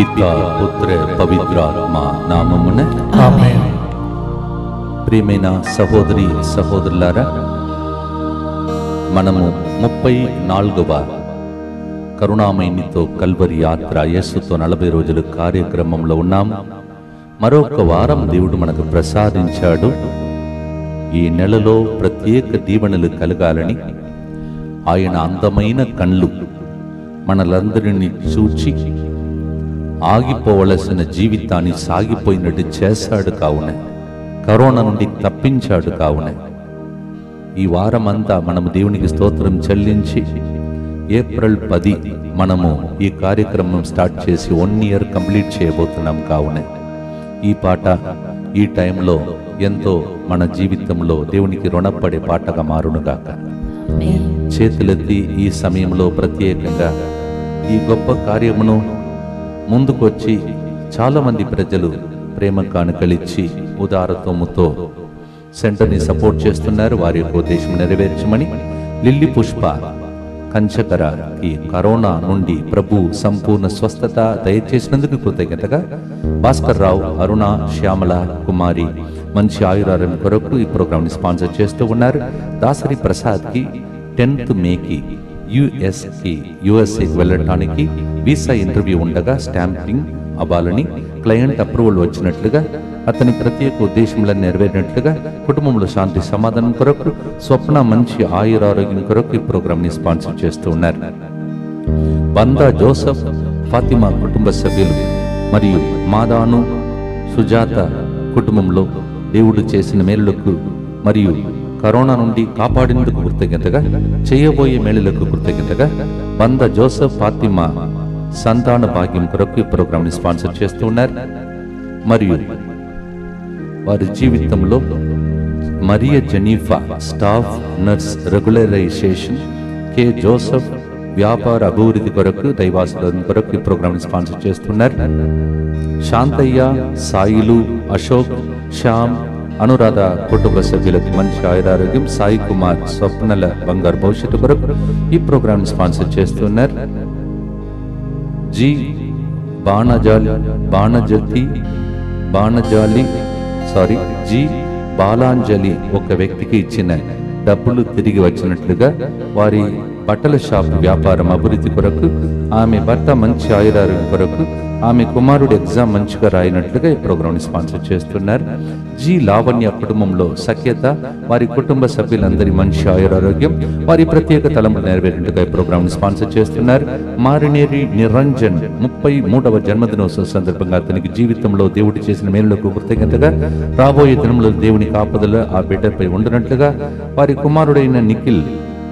పిత పుత్ర పవిత్రాత్మ నామమున ఆమేన్ ప్రియమైన సహోదరి సహోదరులారా మనము ముప్పై నాలుగవ కరుణామయునితో కల్వరి యాత్ర యేసుతో నలభై రోజుల కార్యక్రమంలో ఉన్నాము మరొక వారం దేవుడు మనకు ప్రసాదించాడు ఈ నెలలో ప్రత్యేక దీవెనలు కలగాలని ఆయన అందమైన కళ్ళు మనలందరినీ చూచి ఆగిపోవలసిన జీవితాన్ని సాగిపోయినట్టు చేశాడు కావున కరోనా నుండి తప్పించాడు కావున ఈ వారమంతా మనము దేవునికి స్తోత్రం చెల్లించి ఏప్రిల్ పది మనము ఈ కార్యక్రమం స్టార్ట్ చేసి వన్ ఇయర్ కంప్లీట్ చేయబోతున్నాం కావున ఈ పాట ఈ టైంలో ఎంతో మన జీవితంలో దేవునికి రుణపడే పాటగా మారునుగాక చేతులెత్తి ఈ సమయంలో ప్రత్యేకంగా ఈ గొప్ప కార్యమును ముందుకొచ్చి చాలా మంది ప్రజలు ప్రేమ కానుకలిచ్చి ఉదారతముతో సెంటర్ని సపోర్ట్ చేస్తున్నారు వారి యొక్క ఉద్దేశం నెరవేర్చమని లిల్లీ పుష్ప కంచకరకి కరోనా నుండి ప్రభు సంపూర్ణ స్వస్థత దయచేసినందుకు కృతజ్ఞతగా భాస్కర్ రావు అరుణ శ్యామల కుమారి మంచి ఆయురారం కొరకు ఈ ప్రోగ్రామ్ ని స్పాన్సర్ చేస్తూ ఉన్నారు దాసరి ప్రసాద్ కి టెన్త్ మేకి యుఎస్ కి యుఎస్ఏకి వెళ్ళటానికి వీసా ఇంటర్వ్యూ ఉండగా స్టాంపింగ్ అవ్వాలని క్లయింట్ అప్రూవల్ వచ్చినట్లుగా అతని ప్రత్యేక ఉద్దేశంలో నెరవేరినట్లుగా కుటుంబంలో శాంతి సమాధానం కొరకు స్వప్న మంచి ఆయురారోగ్యం కొరకు ఈ ప్రోగ్రామ్ ని స్పాన్సర్ చేస్తూ ఉన్నారు బందా జోసఫ్ ఫాతిమా కుటుంబ సభ్యులు మరియు మాదాను సుజాత కుటుంబంలో దేవుడు చేసిన మేలులకు మరియు కరోనా నుండి కాపాడినందుకు కృతజ్ఞతగా చేయబోయే మేలులకు కృతజ్ఞతగా బంద జోసఫ్ ఫాతిమా సంతాన భాగ్యం కొరకు ఈ ప్రోగ్రామ్ ని స్పాన్సర్ చేస్తూ ఉన్నారు మరియు వారి జీవితంలో Mariya Jenifa staff nurse regularisation K Joseph వ్యాపార అభివృద్ధి కొరకు దైవాసుల కొరకు ఈ ప్రోగ్రామ్ ని స్పాన్సర్ చేస్తున్నారు శాంతయ్య సాయిలు అశోక్ శ్యామ్ అనురాధ కుటుంబ సభ్యులకు మంచి ఆయురారోగ్యం సాయి కుమార్ స్వప్నల బంగారు భవిష్యత్తు కొరకు ఈ ప్రోగ్రామ్ ని స్పాన్సర్ చేస్తున్నారు G Banajali Banajathi Banajali sorry G Balanjali ఒక వ్యక్తికి ఇచ్చిన డబ్బులు తిరిగి వచ్చినట్లుగా వారి బట్టల షాప్ వ్యాపారం అభివృద్ధి కొరకు ఆమె భర్త మంచి ఆయురారోగ్యం కొరకు ఆమె కుమారుడు ఎగ్జామ్ మంచిగా రాయినట్లుగా ఈ ప్రోగ్రామ్ ని స్పాన్సర్ చేస్తున్నారు జి లావణ్య కుటుంబంలో సఖ్యత వారి కుటుంబ సభ్యులందరి మంచి ఆయురారోగ్యం వారి ప్రత్యేక తలంపు నెరవేరినట్టుగా ఈ ప్రోగ్రామ్ ని స్పాన్సర్ చేస్తున్నారు మారినేరి నిరంజన్ ముప్పై మూడవ జన్మదినోత్సవం సందర్భంగా అతనికి జీవితంలో దేవుడు చేసిన మేలులకు కృతజ్ఞతగా రాబోయే దినంలో దేవుని కాపుదల ఆ బిడ్డపై ఉండనట్లుగా వారి కుమారుడైన నిఖిల్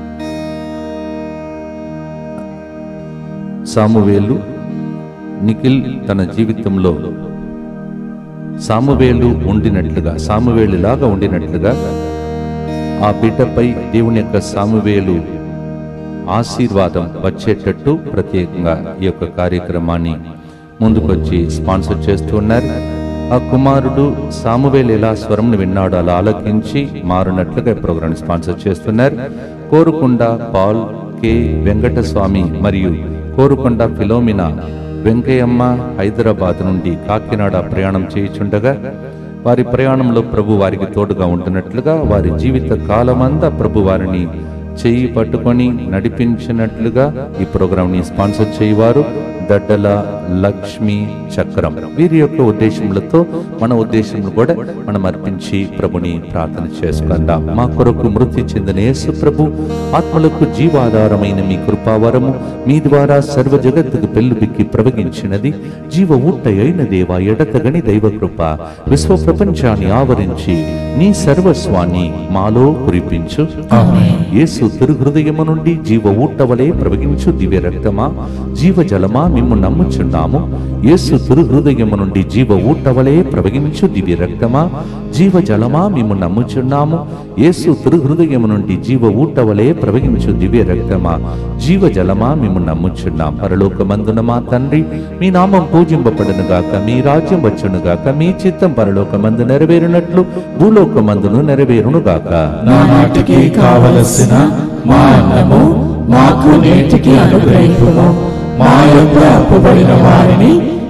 సామువేలు నిఖిల్ తన జీవితంలో సామువేలు ఉండినట్లుగా సామువేలులాగా ఉండినట్లుగా ఆ బిడ్డపై దేవుని యొక్క సామువేలు ఆశీర్వాదం వచ్చేటట్టు ప్రత్యేకంగా ఈ యొక్క కార్యక్రమాన్ని ముందుకొచ్చి స్పాన్సర్ చేస్తూ ఉన్నారు ఆ కుమారుడు సామువేలు ఎలా స్వరంను విన్నాడో అలా ఆలకించి మారునట్లుగా ఈ ప్రోగ్రాం స్పాన్సర్ చేస్తున్నారు కోరుకొండ పాల్ కె వెంకటస్వామి మరియు కోరుకొండ ఫిలోమినా వెంకయ్యమ్మ హైదరాబాద్ నుండి కాకినాడ ప్రయాణం చేయుచుండగా వారి ప్రయాణంలో ప్రభు వారికి తోడుగా ఉంటున్నట్లుగా వారి జీవిత కాలమంతా ప్రభు వారిని చెయ్యి పట్టుకొని నడిపించినట్లుగా ఈ ప్రోగ్రామ్ ని స్పాన్సర్ చేయవారు దడ్డల లక్ష్మి చక్రం వీరి యొక్క ఉద్దేశములతో మన ఉద్దేశములు కూడా మనం అర్పించి ప్రభుని ప్రార్థన చేసుకుందాం మా కొరకు మృతి చెందిన యేసు ప్రభు ఆత్మలకు జీవాధారమైన మీ కృపావరము మీ ద్వారా సర్వ జగత్తుకు పెళ్లిబిక్కి ప్రవగించినది జీవ ఊట అయిన దేవ ఎడతగని దైవ కృప విశ్వ ప్రపంచాన్ని ఆవరించి నీ సర్వస్వాన్ని మాలో కురిపించు యేసు తిరుహృదయము నుండి జీవ ఊట వలె ప్రవగించు దివ్య రక్తమా జీవ జలమా మిమ్ము నమ్ముచున్నాము యేసు తిరుహృదయము నుండి జీవ ఊట వలె ప్రవగించు దివ్య రక్తమా జీవ జలమా మిమ్ము నమ్ముచున్నాము యేసు తిరుహృదయము నుండి జీవ ఊట వలె ప్రవగించు దివ్య రక్తమా జీవ జలమా మిమ్ము నమ్ముచున్నాం పరలోకమందున మా తండ్రి మీ నామం పూజింపబడును గాక మీ రాజ్యం వచ్చును గాక మీ చిత్తం పరలోకమందు నెరవేరునట్లు భూలోకమందును నెరవేరును గాక నానాటికి కావలసిన మా అన్నము మాకు నేటికి అనుగ్రహింపుము మా యొక్క అప్పుబడిన వారిని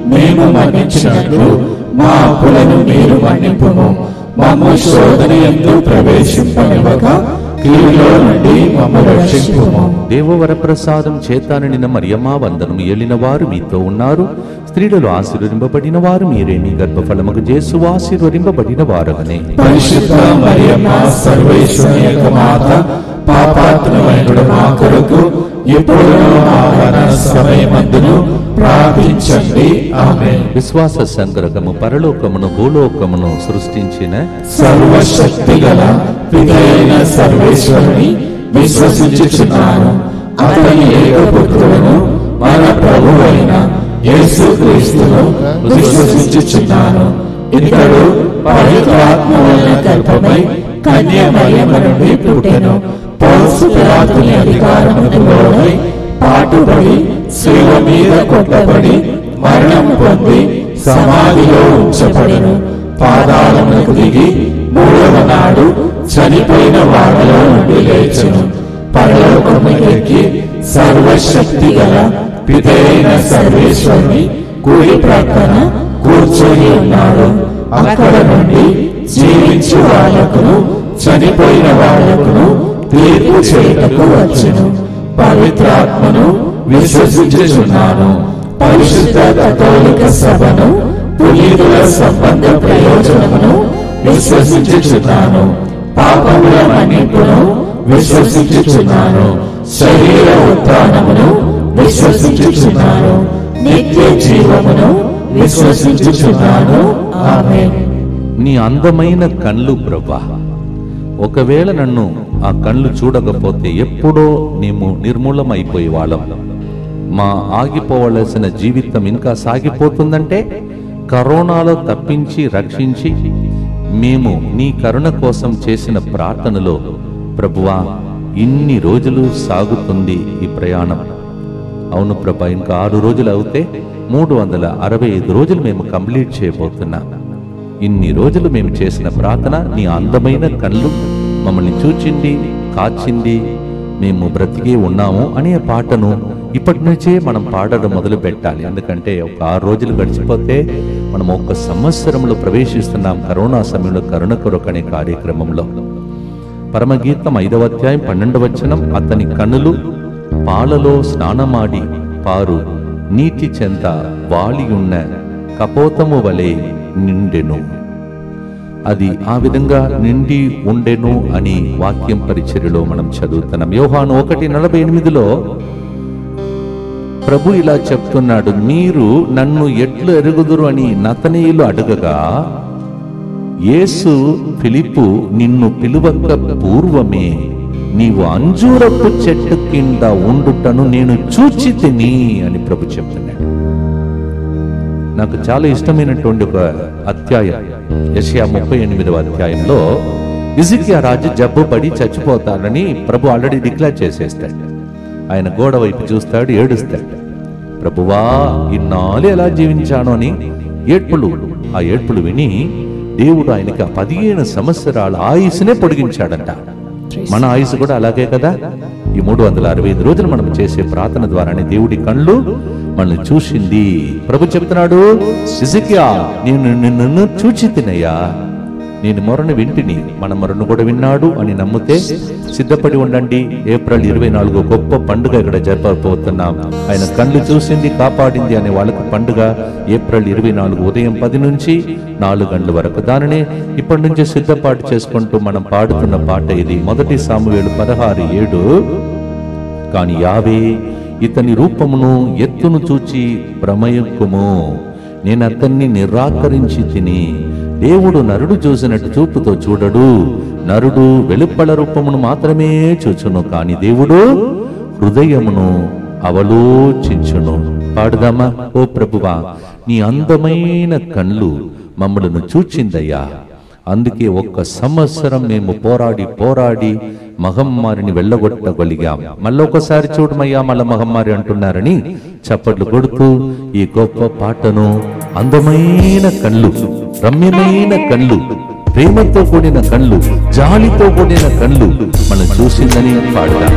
మేము మన్నించినట్లు మా అప్పులను మీరు మన్నింపుము మమ్మ శోధన ఎందు ప్రవేశింపనివ్వక కీడులో నుండి మమ్మ రక్షింపుము దేవవరప్రసాదం చేతాననిన మరియమ్మా వందనము ఏలిన వారు మీతో ఉన్నారు స్త్రీలలో ఆశీర్వదింపబడిన వారు మీరే మీ గర్భఫలముకు చేసు ఆశీర్వదింపబడిన వారగనే పరిశుద్ధ మరియమ్మ సర్వేశ్వరి యొక్క మాత పాపాత్మమైన మా కొరకు ఇప్పుడు మా మరణ సమయమందును ప్రార్థించండి ఆమె విశ్వాస సంగ్రహము పరలోకమును భూలోకమును సృష్టించిన సర్వశక్తి గల పితైన సర్వేశ్వరుని విశ్వసించుచున్నాను అతని ఏకపుత్రులను మన ప్రభువైన యేసు క్రీస్తును విశ్వసించుచున్నాను ఇతడు పవిత్రాత్మ వలన గర్భమై కన్యమయమ నుండి పుట్టెను పౌసు పిలాతుని అధికారముకు లోనై పాటుపడి శిలువ మీద కొట్టబడి మరణం పొంది సమాధిలో ఉంచబడెను పాదాలమునకు దిగి మూడవ నాడు చనిపోయిన వాళ్ళలో నుండి లేచెను పరలోకముకి సర్వశక్తి గల పితైన సర్వేశ్వరుని కుడి ప్రక్కన కూర్చొని ఉన్నాడు అక్కడ నుండి జీవించు వాళ్ళకును చనిపోయిన వాళ్ళకును తీర్పు చేయటకు వచ్చెను పవిత్రాత్మను విశ్వసించుచున్నాను పరిశుద్ధ కథోలిక సభను పునీతుల సంబంధ ప్రయోజనమును విశ్వసించుచున్నాను పాపముల మన్నింపును విశ్వసించుచున్నాను శరీర ఉత్థానమును విశ్వసించుచున్నాను నిత్య జీవమును విశ్వసించుచున్నాను ఆమె నీ అందమైన కళ్ళు ప్రభా ఒకవేళ నన్ను ఆ కళ్ళు చూడకపోతే ఎప్పుడో మేము నిర్మూలమైపోయే వాళ్ళం మా ఆగిపోవలసిన జీవితం ఇంకా సాగిపోతుందంటే కరోనాలో తప్పించి రక్షించి మేము నీ కరుణ కోసం చేసిన ప్రార్థనలో ప్రభువా ఇన్ని రోజులు సాగుతుంది ఈ ప్రయాణం అవును ప్రభా ఇంకా ఆరు రోజులు అవుతే మూడు వందల అరవై ఐదు రోజులు మేము కంప్లీట్ చేయబోతున్నాం ఇన్ని రోజులు మేము చేసిన ప్రార్థన నీ అందమైన కళ్ళు మమ్మల్ని చూచింది కాచింది మేము బ్రతికే ఉన్నాము అనే పాటను ఇప్పటి నుంచే మనం పాడడం మొదలు పెట్టాలి ఎందుకంటే ఒక ఆరు రోజులు గడిచిపోతే మనం ఒక సంవత్సరంలో ప్రవేశిస్తున్నాం కరోనా సమయంలో కరుణ కొరకు అనే కార్యక్రమంలో పరమగీతం ఐదవ అధ్యాయం పన్నెండవ వచనం అతని కన్నులు పాలలో స్నానమాడి పారు నీటి చెంత వాలియున్న కపోతము వలె నిండెను అది ఆ విధంగా నిండి ఉండెను అని వాక్యం పరిచర్యలో మనం చదువుతున్నాం యోహాను ఒకటి నలభై ఎనిమిదిలో ప్రభు ఇలా చెప్తున్నాడు మీరు నన్ను ఎట్లు ఎరుగుదురు అని నతనీయులు అడగగా యేసు ఫిలిప్పు నిన్ను పిలువక పూర్వమే నీవు అంజూరపు చెట్టు కింద ఉండుటను నేను చూచి తిని అని ప్రభు చెప్తున్నాడు నాకు చాలా ఇష్టమైనటువంటి ఒక అధ్యాయం యెషయా ముప్పై ఎనిమిదవ అధ్యాయంలో ఇజికియా రాజు జబ్బు పడి చచ్చిపోతాడని ప్రభు ఆల్రెడీ డిక్లేర్ చేసేస్తాడు ఆయన గోడ వైపు చూస్తాడు ఏడుస్తాడు ప్రభువా ఇన్నాళ్ళు ఎలా జీవించాను అని ఏడ్పులు ఆ ఏడ్పులు విని దేవుడు ఆయనకి ఆ పదిహేను సంవత్సరాల ఆయుస్సునే పొడిగించాడంట మన ఆయుసు కూడా అలాగే కదా ఈ మూడు వందల అరవై ఐదు రోజులు మనం చేసే ప్రార్థన ద్వారానే దేవుడి కళ్ళు మనల్ని చూసింది ప్రభు చెప్తున్నాడు సిజికియా నేను నిన్ను చూచి తినయ్యా నేను మొరను వింటిని మన మొరను కూడా విన్నాడు అని నమ్మితే సిద్ధపడి ఉండండి ఏప్రిల్ ఇరవై నాలుగు గొప్ప పండుగ ఇక్కడ జరపబోతున్నాం ఆయన కళ్ళు చూసింది కాపాడింది అనే వాళ్ళకు పండుగ ఏప్రిల్ ఇరవై నాలుగు ఉదయం పది నుంచి నాలుగు గంటల వరకు దానినే ఇప్పటి నుంచి సిద్ధపాటు చేసుకుంటూ మనం పాడుతున్న పాట ఇది మొదటి సామువేలు పదహారు ఏడు కాని యావే ఇతని రూపమును ఎత్తును చూచి భ్రమయుక్కుము నేను అతన్ని నిరాకరించి తిని దేవుడు నరుడు చూసినట్టు చూపుతో చూడడు నరుడు వెలుపల రూపమును మాత్రమే చూచును కాని దేవుడు హృదయమును అవలోచించును పాడుదామా ఓ ప్రభువా నీ అందమైన కళ్ళు మమ్మలను చూచిందయ్యా అందుకే ఒక్క సంవత్సరం మేము పోరాడి పోరాడి మహమ్మారిని వెళ్ళగొట్టగలిగాం మళ్ళొకసారి చూడమయ్యా మళ్ళా మహమ్మారి అంటున్నారని చప్పట్లు కొడుతూ ఈ గొప్ప పాటను అందమైన కళ్ళు రమ్యమైన కళ్ళు ప్రేమతో కూడిన కళ్ళు జాలితో కూడిన కళ్ళు మనం చూసిందని పాడుదాం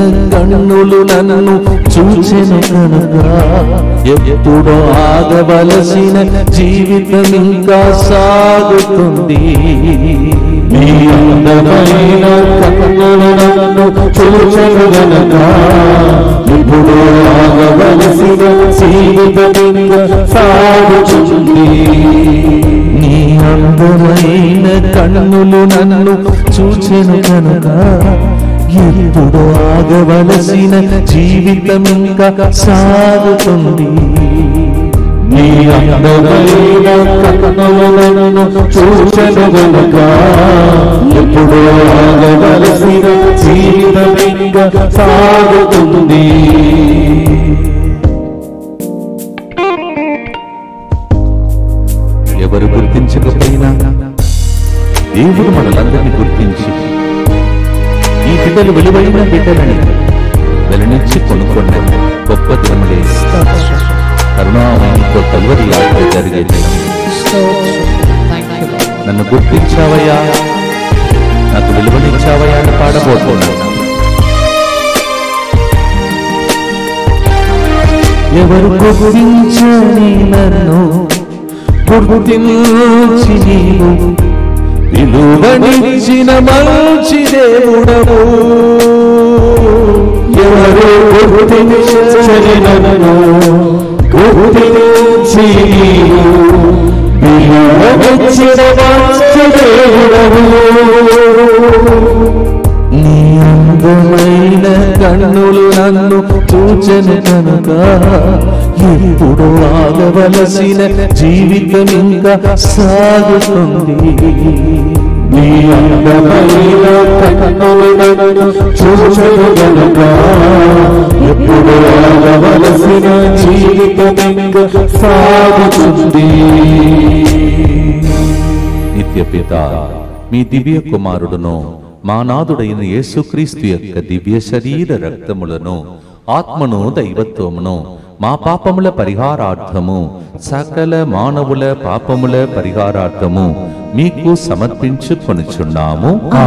కన్నులు నన్ను చూచెను కనుక ఎప్పుడో ఆగవలసిన జీవితం ఇంకా సాగుతుంది నీ అందమైన కన్నులు నన్ను చూచెను గనక ఇప్పుడు ఆగవలసిన జీవితమింక సాగుచుంది నీ అందమైన కన్నులు నన్ను చూచెను కనుక ఎప్పుడు ఆగవలసిన జీవితం ఇంకా సాగుతుంది నీ అందమైన కన్నులు నన్ను చూచెను గనక ఇప్పుడు ఆగవలసిన జీవితమింక సాగుతుంది ఎవరు గుర్తించకపోయినా దేవుడు మనలందరినీ గుర్తించి ఈ బిడ్డలు విలువైన బిడ్డలని వెలనిచ్చి కొనుక్కున్న గొప్ప దినములే కరుణామయంతో కలువరి యాత్ర జరిగేది Thank you, Lord. నన్ను గుర్తించావయ్యా నాకు విలువనిచ్చావయ్యా అని పాడబోతున్నాను ఎవరు గుర్తించని నన్ను గుర్తించి నీవు విలువనిచ్చిన మంచి దేవుడవు ఎవరు గుర్తించని నన్ను గుర్తించి విలువనిచ్చిన మంచి దేవుడవు. నీ అందమైన కన్నులు నన్ను చూచను కనుక ఎప్పుడు ఆగవలసిన జీవితం ఇంకా సాగుతుంది నీ అందమైన కన్నులు నన్ను చూచెను గనుక ఎప్పుడు ఆగవలసిన జీవితమింక సాగుతుంది నిత్య పిత మీ దివ్య కుమారుడును మా నాథుడైన యేసుక్రీస్తు యొక్క దివ్య శరీర రక్తములను ఆత్మను దైవత్వమును మా పాపముల పరిహారార్థము సకల మానవుల పాపముల పరిహారార్థము మీకు సమర్పించుకొనుచున్నాము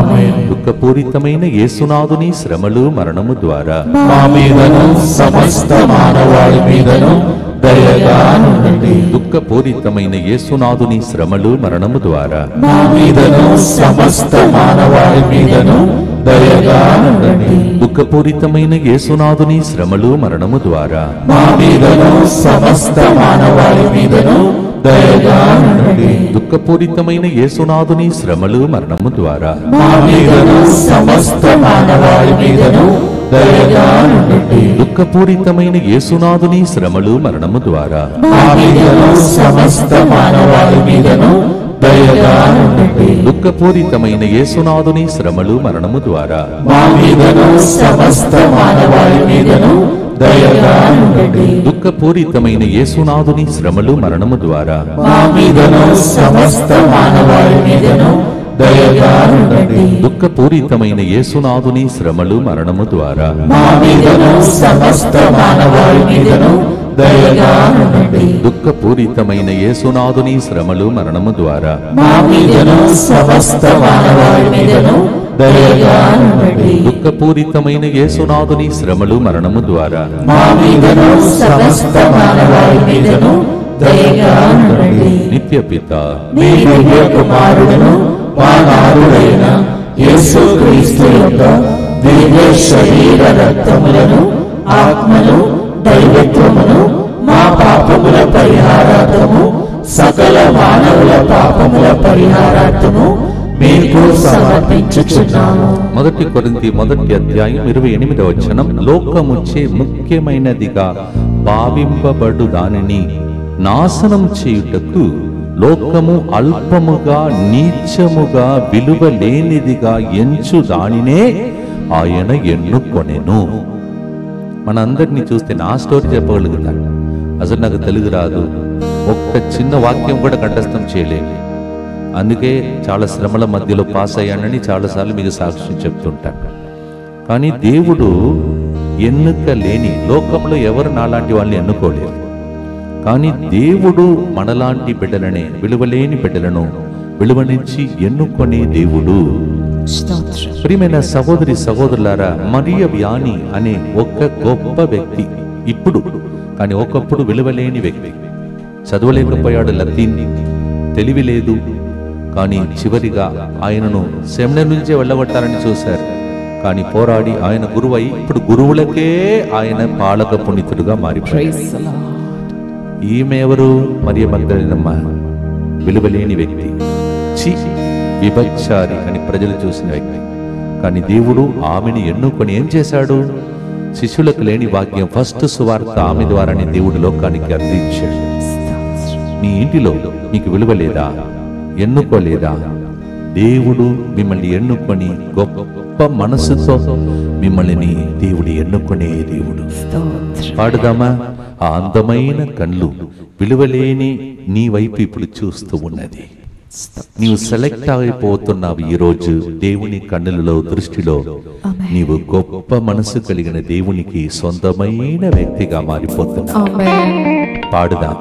దుఃఖపూరితమైన యేసునాథుని శ్రమలు మరణము ద్వారా మా మీదను సమస్త మానవాళి మీదను దయగా నుండి దుఃఖపూరితమైన యేసునాథుని శ్రమలు మరణము ద్వారా మా మీదను సమస్త మానవాళి మీదను దయగా నుండి దుఃఖపూరితమైన యేసునాథుని శ్రమలు మరణము ద్వారా మా మీదను సమస్త మానవాళి మీదను దయగా నుండి దుఃఖపూరితమైన యేసునాథుని శ్రమలు మరణము ద్వారా మా మీదను సమస్త మానవాళి మీదను దయగా నుండి దుఃఖపూరితమైన యేసునాథుని శ్రమలు మరణము ద్వారా మా మీదను సమస్త మానవాళి మీదను దయగా నుండి దుఃఖపూరితమైన యేసునాథుని శ్రమలు మరణము ద్వారా మా మీదను సమస్త మానవాళి మీదను దయగా నుండి దుఃఖపూరితమైన యేసునాథుని శ్రమలు మరణము ద్వారా మా మీదను సమస్త మానవాళి మీదను దయగా ఉండండి దుఃఖపూరితమైన యేసునాథుని శ్రమలు మరణము ద్వారా మా మీదను సమస్త మానవాళి మీదను దయగా ఉండండి దుఃఖపూరితమైన యేసునాథుని శ్రమలు మరణము ద్వారా మా మీదను సమస్త మానవాళి మీదను దయగా ఉండండి దుఃఖపూరితమైన యేసునాథుని శ్రమలు మరణము ద్వారా మా మీదను సమస్త మానవాళి మీదను దయగా ఉండండి నిత్య పిత మీ దివ్య కుమారుడును మా నారుడైన యేసు క్రీస్తు యొక్క దివ్య శరీర రక్తములను ఆత్మను దైవత్వమును మా పాపముల పరిహారార్థము సకల మానవుల పాపముల పరిహారార్థము మీకు సమర్పించుచున్నాము మొదటి కొరింథీ మొదటి అధ్యాయం ఇరవై ఎనిమిదవ వచనం లోకముచ్చే ముఖ్యమైనదిగా భావింపబడు దానిని నాశనం చేయుటకు లోకము అల్పముగా నీచముగా విలువ లేనిదిగా ఎంచు దానినే ఆయన ఎన్నుకొనెను మనందరినీ చూస్తే నా స్టోరీ చెప్పగలుగుతాను అసలు నాకు తెలుగు రాదు ఒక్క చిన్న వాక్యం కూడా కంఠస్థం చేయలేదు అందుకే చాలా శ్రమల మధ్యలో పాస్ అయ్యానని చాలాసార్లు మీకు సాక్ష్యం చెప్తుంటాను కానీ దేవుడు ఎన్నుక లేని లోకంలో ఎవరు నాలాంటి వాళ్ళని ఎన్నుకోలేదు కానీ దేవుడు మనలాంటి బిడ్డలనే విలువలేని బిడ్డలను విలువనించి ఎన్నుకొనే దేవుడు స్తోత్రం ప్రియమైన సహోదరి సహోదరులారా మరియ వ్యాని అనే ఒక్క గొప్ప వ్యక్తి ఇప్పుడు కానీ ఒకప్పుడు విలువలేని వ్యక్తి చదవలేకపోయాడు లతీన్ తెలివి లేదు కానీ చివరిగా ఆయనను సెమినర్ నుంచే వెళ్ళగొట్టాలని చూశారు కానీ పోరాడి ఆయన గురువై ఇప్పుడు గురువులకే ఆయన పాలక పుణితుడుగా మారిపోయాడు ప్రైజ్ ద లార్డ్ ఈమె ఎవరు మరియ మగ్దలినమ్మ విలువలేని వ్యక్తి చి విభచారి అని ప్రజలు చూసిన వ్యక్తి కానీ దేవుడు ఆమెను ఎన్నుకొని ఏం చేశాడు శిష్యులకు లేని భాగ్యం ఫస్ట్ సువార్త ఆమె ద్వారానే దేవుడు లోకానికి అందించాడు మీ ఇంటిలో మీకు విలువ లేదా ఎన్నుకోలేదా దేవుడు మిమ్మల్ని ఎన్నుకొని గొప్ప మనసుతో మిమ్మల్ని దేవుడు ఎన్నుకునే దేవుడు స్తోత్రం పాడుదామా ఆ అందమైన కళ్ళు విలువలేని నీ వైపు ఇప్పుడు చూస్తూ ఉన్నది నీవు సెలెక్ట్ అయిపోతున్నావు ఈ రోజు దేవుని కన్నులలో దృష్టిలో నీవు గొప్ప మనసు కలిగిన దేవునికి సొంతమైన వ్యక్తిగా మారిపోతున్నావు ఆమేన్ పాడుదాం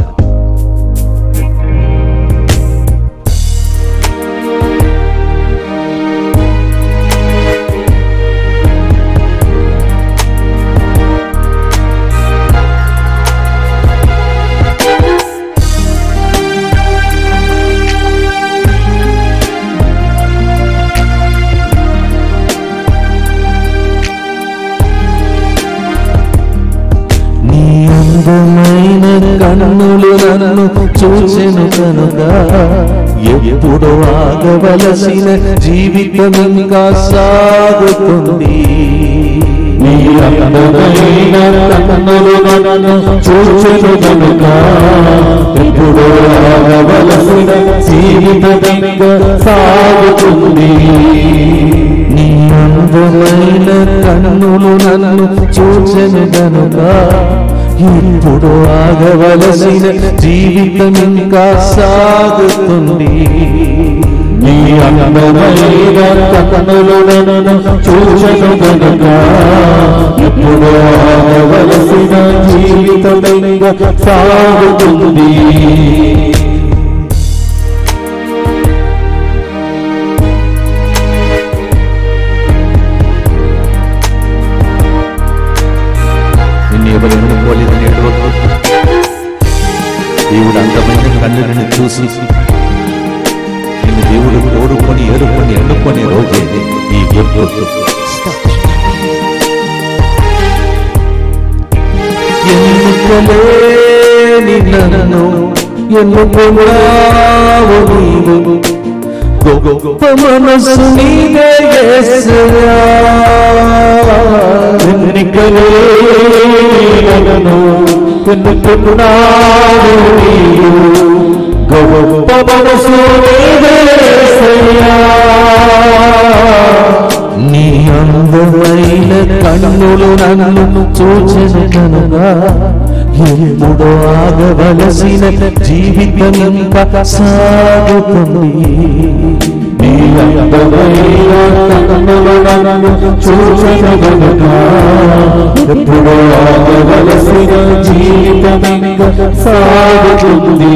నీ అందమైన కన్నులు నన్ను చూచెను కనుక ఎప్పుడు ఆగవలసిన జీవితం ఇంకా సాగుతుంది నీ అందమైన కన్నులు నన్ను చూచెను కనుక ఎప్పుడో ఆగవలసిన జీవితమింక సాగుతుంది నీ అందమైన కన్నులు నన్ను చూచెను కనుక ఇప్పుడు ఆగవలసిన జీవితం ఇంకా సాగుతుంది నీ అందమైన కన్నులు నన్ను చూచెను కనుక ఎప్పుడో ఆగవలసిన జీవితమింక సాగుతుంది నిన్ను ఎవరు ఎన్నుకోలేదని ఎడవకు దేవుడు అందమైన కన్నులను చూసి నిన్ను దేవుడు కోరుకొని ఏరుకొని ఎన్నుకొని రోజే ఈ గుర్తు ఎన్నుకోలేని నన్ను ఎన్నుకున్నావు నీవు గొప్ప మనసు నీదే యేసయ్యా. ఎన్నికలే నన్ను ఎన్నుకున్నావు నీవు. గొప్ప మనసు నీవేసయ్యా. నీ అందమైన కన్నులు నన్ను చూచెను కనుక ఎప్పుడు ఆగవలసిన జీవితం ఇంకా సాగుతుంది నీ అందమైన కన్నులు నన్ను చూచెను గనుక ఎప్పుడో ఆగవలసిన జీవితమింక సాగుతుంది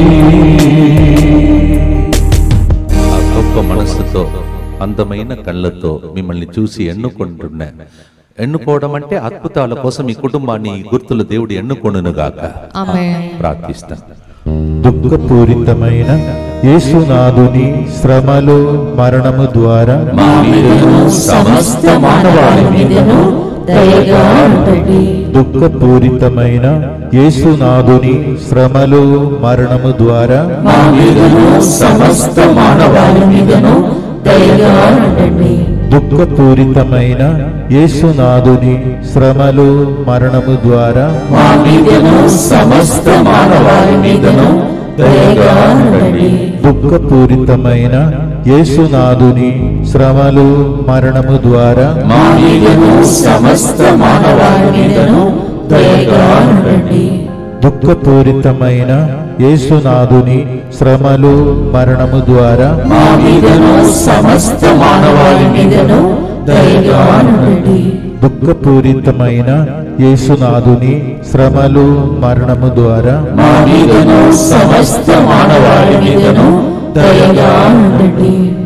ఆ గొప్ప మనస్సుతో అందమైన కళ్ళతో మిమ్మల్ని చూసి ఎన్నుకుంటున్నా ఎన్నుకోవడం అంటే అద్భుతాల కోసం ఈ కుటుంబాన్ని ఈ గుర్తులు దేవుడు ఎన్నుకొనుగాక ఆమేన్ ప్రార్థిస్తాం దుఃఖపూరితమైన యేసునాథుని శ్రమలు మరణము ద్వారా మా మీదను సమస్త మానవాళి మీదను దయగా ఉండండి దుఃఖపూరితమైన యేసునాథుని శ్రమలు మరణము ద్వారా మా మీదను సమస్త మానవాళి మీదను దయగా ఉండండి దుఃఖపూరితమైన యేసునాథుని శ్రమలు మరణము ద్వారా మా మీదను సమస్త మానవాళి మీదను దయగా ఉండండి దుఃఖపూరితమైన యేసునాథుని శ్రమలు మరణము ద్వారా మా మీదను సమస్త మానవాళి మీదను దయగా ఉండండి దుఃఖపూరితమైన యేసునాథుని శ్రమలు మరణము ద్వారా మా మీదను సమస్త మానవాళి మీదను దయగా ఉండండి దుఃఖపూరితమైన యేసునాథుని శ్రమలు మరణము ద్వారా మా మీదను సమస్త మానవాళి మీదను దయగా ఉండండి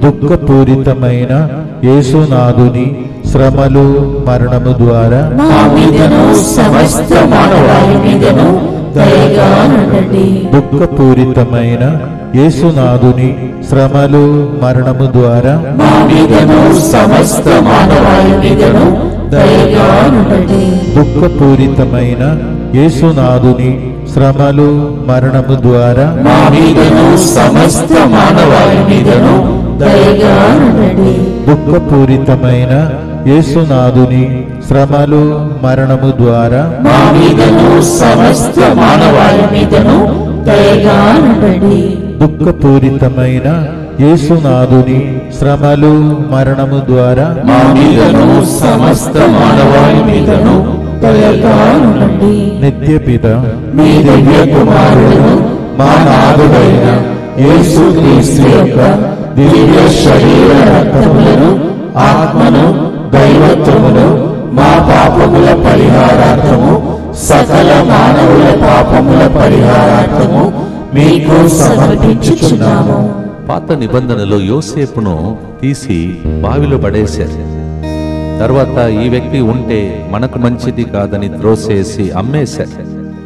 దుఃఖపూరితమైన యేసునాథుని శ్రమలు మరణము ద్వారా మా మీదను సమస్త మానవాళి మీదను దయగా ఉండండి దుఃఖపూరితమైన యేసునాథుని శ్రమలు మరణము ద్వారా మా మీదను సమస్త మానవాళి మీదను దయగా ఉండండి దుఃఖపూరితమైన యేసునాథుని శ్రమలు మరణము ద్వారా మా మీదను సమస్త మానవాళి మీదను దయగా ఉండండి దుఃఖపూరితమైన యేసునాథుని శ్రమలు మరణము ద్వారా మా మీదను సమస్త మానవాళి మీదను దయగా ఉండండి దుఃఖపూరితమైన యేసునాథుని శ్రమలు మరణము ద్వారా మా మీదను సమస్త మానవాళి మీదను దయగా ఉండండి నిత్యపిత మీ దివ్య కుమారుడు మా నాథుడైన యేసు క్రీస్తు యొక్క దివ్య శరీర రక్తములను ఆత్మను దైవత్వమును మా పాపముల పరిహారార్థము సకల మానవుల పాపముల పరిహారార్థము మీకు సమర్పించుచున్నాము పాత నిబంధనలో యోసేపును తీసి బావిలో పడేశారు తర్వాత ఈ వ్యక్తి ఉంటే మనకు మంచిది కాదని త్రోసేసి అమ్మేశారు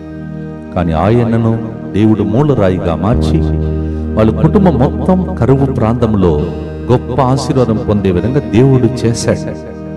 కానీ ఆయనను దేవుడు మూలరాయిగా మార్చి వాళ్ళ కుటుంబం మొత్తం కరువు ప్రాంతంలో గొప్ప ఆశీర్వాదం పొందే విధంగా దేవుడు చేశాడు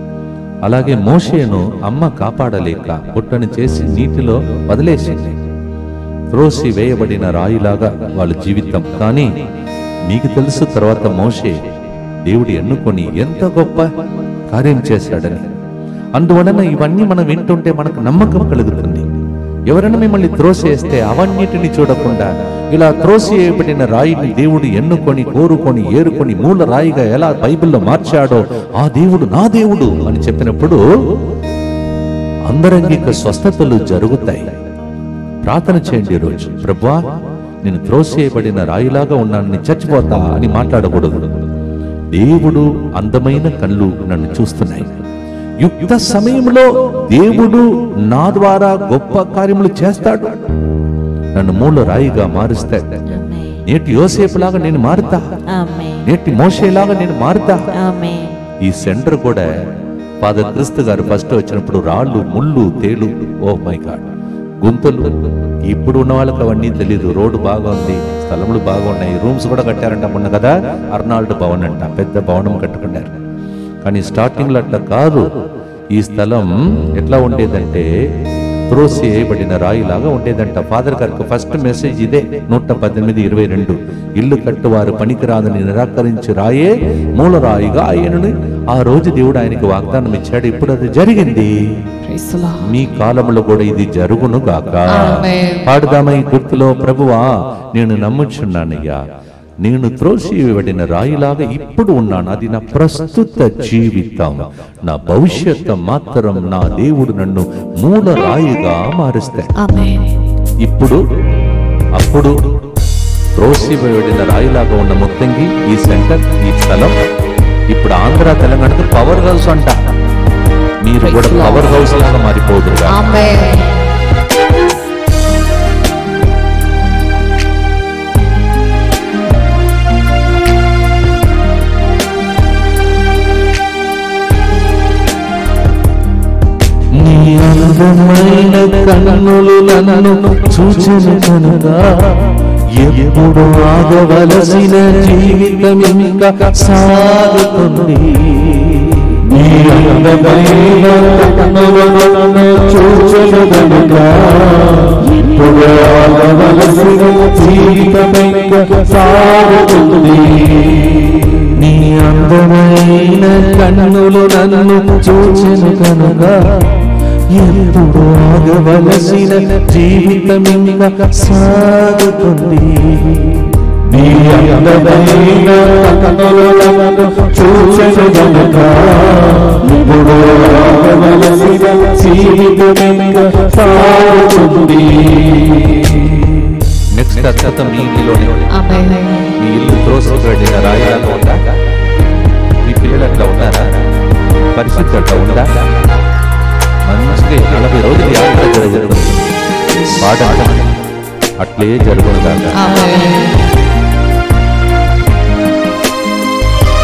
అలాగే మోషేను అమ్మ కాపాడలేక పుట్టని చేసి నీటిలో వదిలేసింది త్రోసి వేయబడిన రాయిలాగా వాళ్ళ జీవితం కానీ మీకు తెలుసు తర్వాత మోషే దేవుడు ఎన్నుకొని ఎంత గొప్ప కార్యం చేశాడని అందువలన ఇవన్నీ మనం వింటుంటే మనకు నమ్మకం కలుగుతుంది ఎవరైనా మిమ్మల్ని త్రోసేస్తే అవన్నిటిని చూడకుండా ఇలా త్రోసివేయబడిన రాయిని దేవుడు ఎన్నుకొని కోరుకొని ఏరుకొని మూల రాయిగా ఎలా బైబిల్లో మార్చాడో ఆ దేవుడు నా దేవుడు అని చెప్పినప్పుడు అందరంగిక స్వస్థతలు జరుగుతాయి ప్రార్థన చేయండి ఈరోజు ప్రభువా నేను త్రోసేయబడిన రాయిలాగా ఉన్నానని చచ్చిపోతా అని మాట్లాడకూడదు దేవుడు అందమైన కళ్ళు నన్ను చూస్తున్నాయి యుక్త సమయంలో దేవుడు నా ద్వారా గొప్ప కార్యములు చేస్తాడు నన్ను మూల రాయిగా మారుస్తాడు నేటి యోసేపులాగా నేను మారుతా నేటి మోషేలాగా నేను మారుతా ఈ సెంటర్ కూడా ఫాదర్ క్రిస్తు గారు ఫస్ట్ వచ్చినప్పుడు రాళ్ళు ముళ్ళు తేలు ఓ మై గాడ్ గుంతలు ఇప్పుడు ఉన్న వాళ్ళకి అవన్నీ తెలియదు రోడ్డు బాగా ఉంది స్థలములు బాగున్నాయి రూమ్స్ కూడా కట్టారంట మొన్న కదా అర్నాల్డ్ భవన్ అంట పెద్ద భవనం కట్టుకున్నారు కానీ స్టార్టింగ్ లో అట్లా కాదు ఈ స్థలం ఎట్లా ఉండేదంటే త్రోసి వేయబడిన రాయిలాగా ఉండేదంట ఫాదర్ గారికి ఫస్ట్ మెసేజ్ ఇదే నూట పద్దెనిమిది ఇరవై రెండు ఇల్లు కట్టువారు పనికిరాదని నిరాకరించి రాయే మూల రాయిగా ఆయనని ఆ రోజు దేవుడు ఆయనకి వాగ్దానం ఇచ్చాడు ఇప్పుడు అది జరిగింది Praise the Lord. మీ కాలంలో కూడా ఇది జరుగును గాక Amen. పాడుదామా ఈ గుర్తులో ప్రభువా నేను నమ్ముచున్నానయ్యా నేను త్రోసివేయబడిన రాయిలాగా ఇప్పుడు ఉన్నాను అది నా ప్రస్తుత జీవితం నా భవిష్యత్తు మాత్రం నా దేవుడు నన్ను మూల రాయిగా మారుస్తాడు Amen. ఇప్పుడు అప్పుడు త్రోసివేయబడిన రాయిలాగా ఉన్న ముత్తంగి ఈ సెంటర్ ఈ స్థలం ఇప్పుడు ఆంధ్ర తెలంగాణకు పవర్ హౌస్ అంట మీరు కూడా పవర్ హౌస్ లాగా మారిపోదురుగా Amen. నీ అందమైన కన్నులు నన్ను చూచను కనుక ఎప్పుడు ఆగవలసిన జీవితం ఇంకా సాగుతుంది నీ అందమైన కన్నులు నన్ను చూచెను గనుక ఇప్పుడు ఆగవలసిన జీవితమింక సాగుతుంది నీ అందమైన కన్నులు నన్ను చూచెను కనుక ఎప్పుడు ఆగవలసిన జీవితం ఇంకా సాగుతుంది నీ అందమైన కన్నులు నన్ను చూచెను గనుక ఇప్పుడు ఆగవలసిన జీవితమింక సాగుతుంది నెక్స్ట్ అర్థం మీ ఇంటిలోనే Amen. మీ ఇల్లు త్రోసిపెట్టిన రాయాలు ఉందా మీ పిల్లలు అట్లా ఉన్నారా పరిస్థితి అట్లా ఉందా మంచిగా నలభై రోజులు యాత్ర జరుగుతుంది పాట అట్లే జరుగును కాక Amen.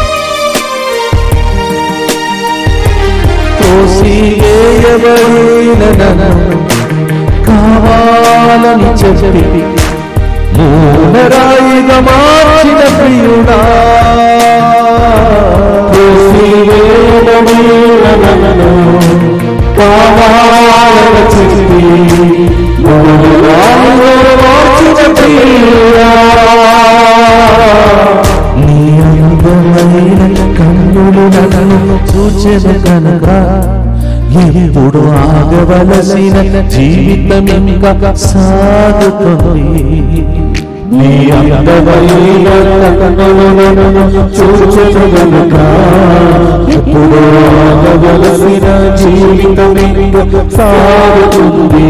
చేయబడిన నన్ను కావాలని చెప్పి మూలరాయిగా మార్చిన ప్రియుడా కావాలని చెప్పి మార్చిన ప్రియుడా నీ అందమైన కన్నులు నన్ను చూచెద కనుక ఎప్పుడు ఆగవలసిన జీవితం ఇంకా సాగుతుంది నీ అందమైన కన్నులను చూచెను గనుక ఎప్పుడు ఆగవలసిన జీవితం ఇంకా సాగుతుంది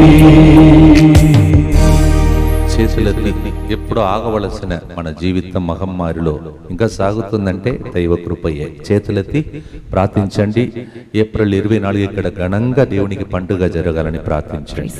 చేతులెత్తి ఎప్పుడు ఆగవలసిన మన జీవితం మహమ్మారిలో ఇంకా సాగుతుందంటే దైవ కృపయే చేతులెత్తి ప్రార్థించండి ఏప్రిల్ ఇరవై నాలుగు ఇక్కడ ఘనంగా దేవునికి పండుగ జరగాలని ప్రార్థించండి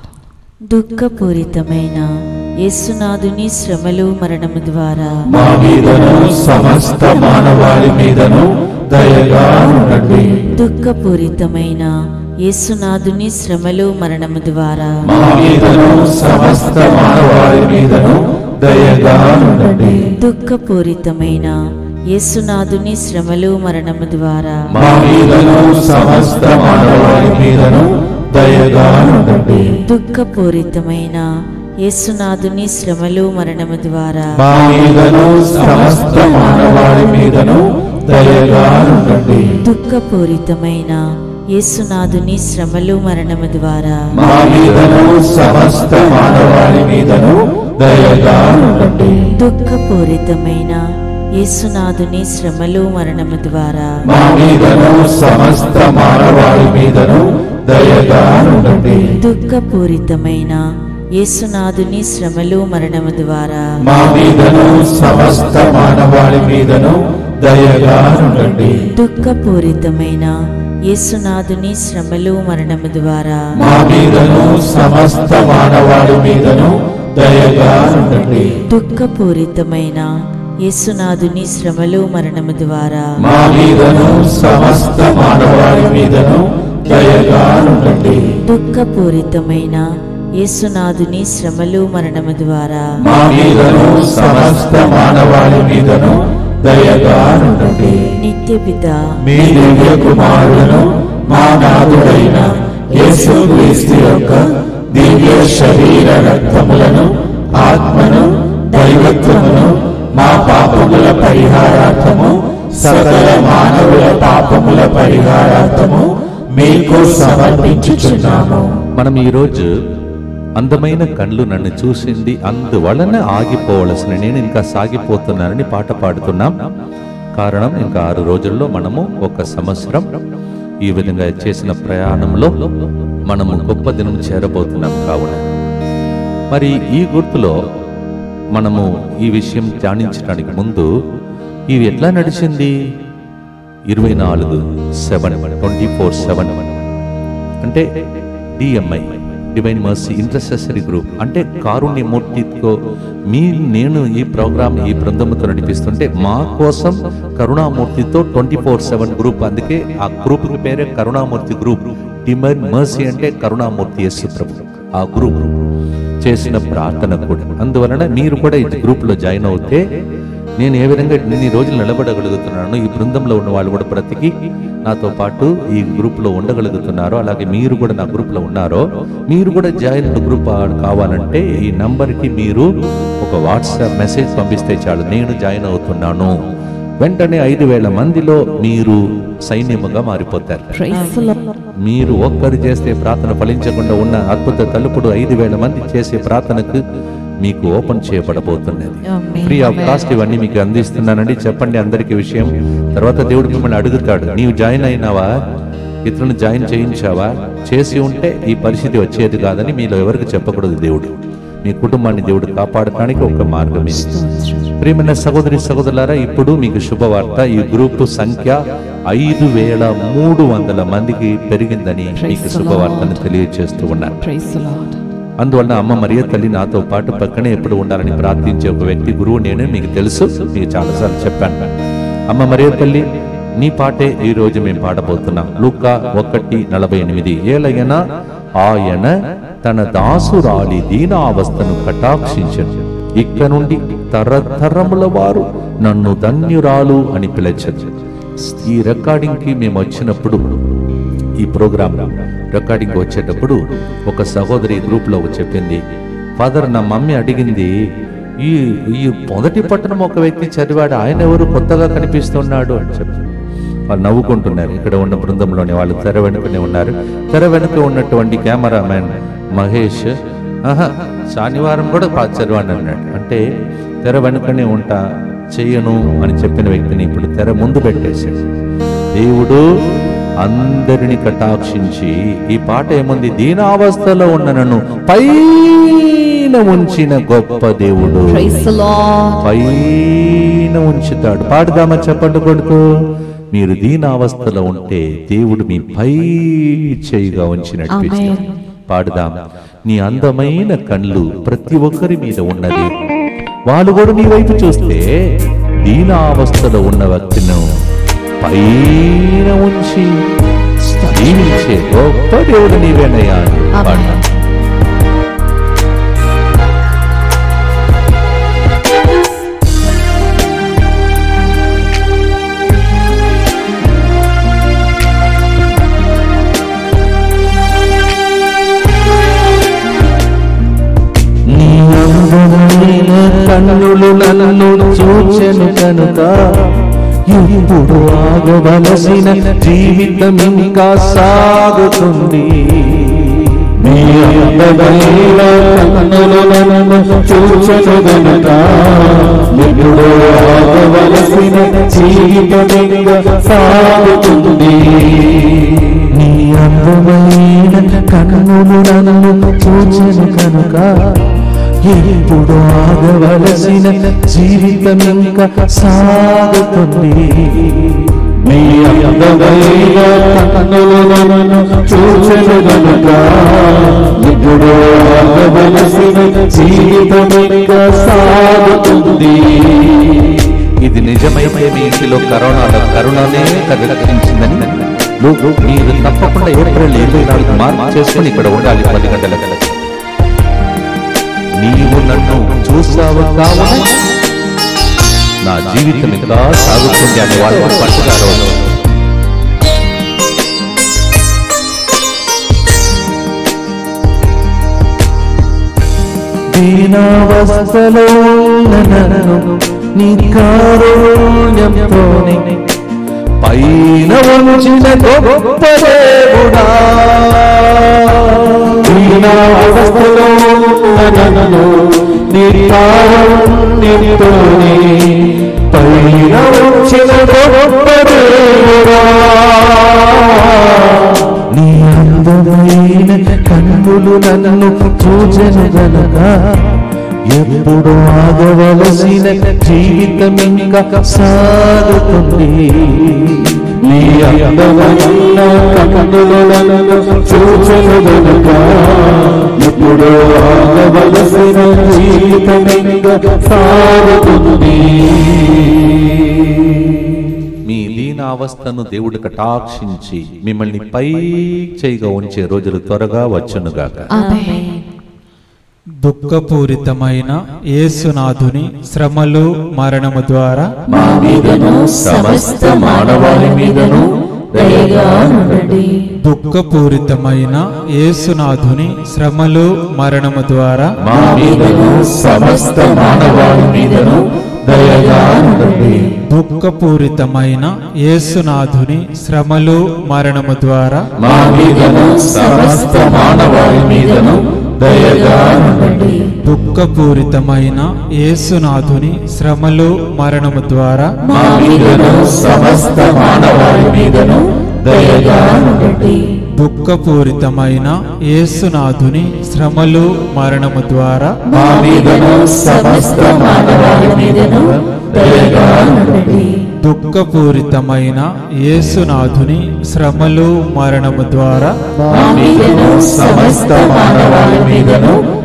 దుఃఖపూరితమైన యేసునాథుని శ్రమలు మరణము ద్వారా మా మీదను సమస్త మానవాళి మీదను దయగా ఉండండి దుఃఖపూరితమైన యేసునాథుని శ్రమలు మరణము ద్వారా మా మీదను సమస్త మానవాళి మీదను దయగా ఉండండి దుఃఖపూరితమైన యేసునాథుని శ్రమలు మరణము ద్వారా మా మీదను సమస్త మానవాళి మీదను దయగా ఉండండి దుఃఖపూరితమైన యేసునాథుని శ్రమలు మరణము ద్వారా మా మీదను సమస్త మానవాళి మీదను దయగా ఉండండి దుఃఖపూరితమైన యేసునాథుని శ్రమలు మరణము ద్వారా మా మీదను సమస్త మానవాళి మీదను దయగా ఉండండి దుఃఖపూరితమైన యేసునాథుని శ్రమలు మరణము ద్వారా మా మీదను సమస్త మానవాళి మీదను దయగా ఉండండి దుఃఖపూరితమైన యేసునాథుని శ్రమలు మరణము ద్వారా మా మీదను సమస్త మానవాళి మీదను దయగా ఉండండి దుఃఖపూరితమైన యేసునాథుని శ్రమలు మరణము ద్వారా మా మీదను సమస్త మానవాళి మీదను దయగా ఉండండి దుఃఖపూరితమైన యేసునాథుని శ్రమలు మరణము ద్వారా మా మీదను సమస్త మానవాళి మీదను దయగా ఉండండి దుఃఖపూరితమైన యేసునాథుని శ్రమలు మరణము ద్వారా మా మీదను సమస్త మానవాళి మీదను దయగా ఉండండి నిత్యపిత మీ దివ్య కుమారులను మా నాథుడైన యేసుక్రీస్తు యొక్క దివ్య శరీర రక్తములను ఆత్మను దైవత్వమును మా పాపముల పరిహారార్థము సకల మానవుల పాపముల పరిహారార్థము మీకు సమర్పించుచున్నాము మనం ఈరోజు అందమైన కళ్ళు నన్ను చూసింది అందువలన ఆగిపోవలసిన నేను ఇంకా సాగిపోతున్నానని పాట పాడుతున్నాం కారణం ఇంకా ఆరు రోజుల్లో మనము ఒక సంవత్సరం ఈ విధంగా చేసిన ప్రయాణంలో మనము గొప్ప దినం చేరబోతున్నాం కావున మరి ఈ గుర్తులో మనము ఈ విషయం ధ్యానించడానికి ముందు ఇది ఎట్లా నడిచింది ఇరవై నాలుగు సెవెన్ ట్వంటీ ఫోర్ సెవెన్ అంటే DMI divine mercy intercessory group అంటే కారుణ్యమూర్తితో మీ నేను ఈ ప్రోగ్రామ్ ఈ బృందంతో నడిపిస్తుంటే మా కోసం కరుణామూర్తితో ట్వంటీ ఫోర్ సెవెన్ గ్రూప్ అందుకే ఆ గ్రూప్ పేరే కరుణామూర్తి గ్రూప్ డివైన్ మర్సీ అంటే కరుణామూర్తి యేసు ప్రభు ఆ గ్రూప్ చేసిన ప్రార్థన కూడా అందువలన మీరు కూడా ఈ గ్రూప్లో జాయిన్ అవుతే నేను ఏ విధంగా ఇన్ని రోజులు నిలబడగలుగుతున్నాను ఈ బృందంలో ఉన్న వాళ్ళు కూడా బ్రతికి నాతో పాటు ఈ గ్రూప్లో ఉండగలుగుతున్నారో అలాగే మీరు కూడా నా గ్రూప్లో ఉన్నారో మీరు కూడా జాయిన్ గ్రూప్ కావాలంటే ఈ నంబర్కి మీరు ఒక వాట్సాప్ మెసేజ్ పంపిస్తే చాలు నేను జాయిన్ అవుతున్నాను వెంటనే ఐదు వేల మందిలో మీరు సైన్యముగా మారిపోతారు మీరు ఒక్కరు చేస్తే ప్రార్థన ఫలించకుండా ఉన్న అద్భుత తలుపుడు ఐదు వేల మంది చేసే ప్రార్థనకు మీకు ఓపెన్ చేయబడబోతున్నది ఫ్రీ ఆఫ్ కాస్ట్ ఇవన్నీ మీకు అందిస్తున్నానండి చెప్పండి అందరికీ విషయం తర్వాత దేవుడు మిమ్మల్ని అడుగుతాడు నీవు జాయిన్ అయినావా ఇతరులను జాయిన్ చేయించావా చేసి ఉంటే ఈ పరిస్థితి వచ్చేది కాదని మీలో ఎవరికి చెప్పకూడదు దేవుడు మీ కుటుంబాన్ని దేవుడు కాపాడటానికి ఒక మార్గం ఇది ప్రియమైన సహోదరి సహోదరులారా ఇప్పుడు మీకు శుభవార్త ఈ గ్రూప్ సంఖ్య ఐదు వేల మూడు వందల మందికి పెరిగిందని మీకు శుభవార్తను తెలియజేస్తూ ఉన్నాను Praise the Lord. అందువలన అమ్మ మరియ తల్లి నాతో పాటు పక్కనే ఎప్పుడు ఉండాలని ప్రార్థించే ఒక వ్యక్తి గురువు నేను మీకు తెలుసు మీకు చాలాసార్లు చెప్పాను అమ్మ మరియ తల్లి నీ పాటే ఈ రోజు మేము పాడబోతున్నాం లూకా ఒకటి నలభై ఎనిమిది ఏలయన ఆయన తన దాసురాలి దీనావస్థను కటాక్షించను ఇక్క నుండి తరతరముల వారు నన్ను ధన్యురాలు అని పిలచదు ఈ రికార్డింగ్ కి మేము వచ్చినప్పుడు ఈ ప్రోగ్రామ్ రికార్డింగ్ వచ్చేటప్పుడు ఒక సహోదరి గ్రూప్ లో చెప్పింది ఫాదర్ నా మమ్మీ అడిగింది ఈ ఈ మొదటి పట్టణం ఒక వ్యక్తి చదివాడు ఆయన ఎవరు కొత్తగా కనిపిస్తున్నాడు అని చెప్పి వాళ్ళు నవ్వుకుంటున్నారు ఇక్కడ ఉన్న బృందంలోనే వాళ్ళు తెర వెనుకనే ఉన్నారు తెర వెనుక ఉన్నటువంటి కెమెరామ్యాన్ మహేష్ ఆహా శనివారం కూడా పా- చదివాను అన్నాడు అంటే తెర వెనుకనే ఉంటా చెయ్యను అని చెప్పిన వ్యక్తిని ఇప్పుడు తెర ముందు పెట్టేశాడు దేవుడు అందరిని కటాక్షించి ఈ పాట ఏముంది దీనావస్థలో ఉన్న నన్ను పైన ఉంచిన గొప్ప దేవుడు Praise the Lord. పైన ఉంచుతాడు పాడుదామా చెప్పండి కొడుకు మీరు దీనావస్థలో ఉంటే దేవుడు మీ పై చేయిగా ఉంచి నడిపిస్తాడు పాడుదాం నీ అందమైన కళ్ళు ప్రతి ఒక్కరి మీద ఉన్నది వాళ్ళు కూడా నీ వైపు చూస్తే దీనావస్థలో ఉన్న వ్యక్తిను పైన ఉంచి దీవించే గొప్ప దేవుడు నీవేనయ్యా అని పాడదాం నీ అందమైన కన్నులు నన్ను చూచెను కనుక ఇప్పుడు ఆగవలసిన జీవితం ఇంకా సాగుతుంది నీ అందమైన కన్నులు నన్ను చూచెను గనుక ఇప్పుడు ఆగవలసిన జీవితమింగా సాగుతుంది నీ అందమైన కన్నులు నన్ను చూచెను కనుక ఇప్పుడు ఆగవలసిన జీవితం ఇంకా సాగుతుంది నీ అందమైన కన్నులు నన్ను చూచెను గనుక ఇప్పుడు ఆగవలసిన జీవితమింగా సాగుతుంది ఇది నిజమైతే మీ ఇంటిలో కరోనా కరోనానే కదిలించిందని నువ్వు మీరు తప్పకుండా ఏప్రిల్ ఇరవై నాలుగు మార్పు చేసుకుని ఇక్కడ ఉండాలి పది గంటలకు నీవు నన్ను చూసావు కావున నా జీవితం ఇంకా సాగుతుంది అనే వాళ్ళు పట్టుకారు దీనావస్థలో నన్ను నీ కారుణ్యంతోనే పైన ఉంచిన గొప్ప దేవుడా దీనావస్థలో నన్ను నీ కారుణ్యంతోనే పైన ఉంచిన గొప్ప దేవుడా నీ అందమైన కన్నులు నన్ను చూచను గనక ఎప్పుడు ఆగవలసిన జీవితం ఇంకా సాగుతుంది నీ అందమైన కన్నులు నన్ను చూచెను గనుక ఇప్పుడు ఆగవలసిన జీవితమింగా సాగుతుంది మీ దీనావస్థను దేవుడు కటాక్షించి మిమ్మల్ని పై చేయగా ఉంచే రోజులు త్వరగా వచ్చునుగాక Amen. దుఃఖపూరితమైన యేసునాథుని శ్రమలు మరణము ద్వారా మా మీదను సమస్త మానవాళి మీదను దయగా నుండి దుఃఖపూరితమైన యేసునాథుని శ్రమలు మరణము ద్వారా మా మీదను సమస్త మానవాళి మీదను దయగా ఉండండి దుఃఖపూరితమైన యేసునాథుని శ్రమలు మరణము ద్వారా మా మీదను సమస్త మానవాళి మీదను దయగా ఉండండి దుఃఖపూరితమైన యేసునాథుని శ్రమలు మరణము ద్వారా మా మీదను సమస్త మానవాళి మీదను దయగా ఉండండి దుఃఖపూరితమైన యేసునాథుని శ్రమలు మరణము ద్వారా మా మీదను సమస్త మానవాళి మీదను దయగా ఉండండి దుఃఖపూరితమైన యేసునాథుని శ్రమలు మరణము ద్వారా మా మీదను సమస్త మానవాళి మీదను